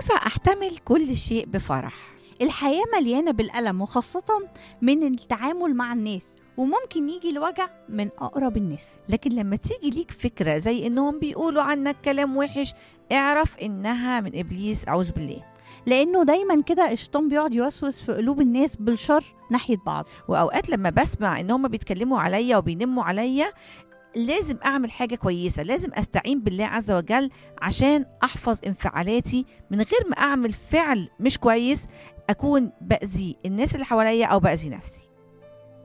كيف احتمل كل شيء بفرح الحياة مليانة بالألم وخاصة من التعامل مع الناس وممكن يجي الوجع من أقرب الناس لكن لما تيجي ليك فكره زي انهم بيقولوا عنك كلام وحش اعرف انها من ابليس اعوذ بالله لأنه دايما كده الشيطان بيقعد يوسوس في قلوب الناس بالشر ناحية بعض واوقات لما بسمع ان هم بيتكلموا عليا وبينموا عليا لازم اعمل حاجه كويسه لازم استعين بالله عز وجل عشان احفظ انفعالاتي من غير ما اعمل فعل مش كويس اكون باذي الناس اللي حواليا او باذي نفسي